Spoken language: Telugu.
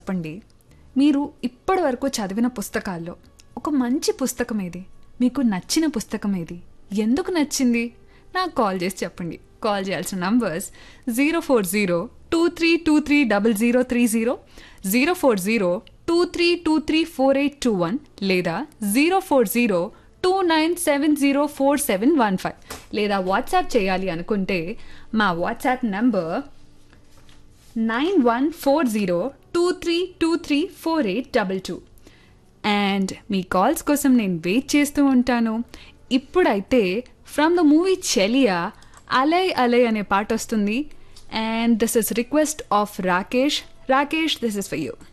చెప్పండి మీరు ఇప్పటి వరకు చదివిన పుస్తకాల్లో ఒక మంచి పుస్తకం ఏది మీకు నచ్చిన పుస్తకం ఏది ఎందుకు నచ్చింది నాకు కాల్ చేసి చెప్పండి కాల్ చేయాల్సిన numbers zero four zero two three two three double zero three zero zero four zero two three two three four eight two one లేదా zero four zero two nine seven zero four seven one five లేదా వాట్సాప్ చేయాలి అనుకుంటే మా WhatsApp number nine one four zero two three two three four eight double two and మీ కాల్స్ కోసం నేను వెయిట్ చేస్తూ ఉంటాను ఇప్పుడైతే ఫ్రమ్ ద మూవీ చెలియా అలై అలై అనే పాట వస్తుంది and this is request of Rakesh Rakesh this is for you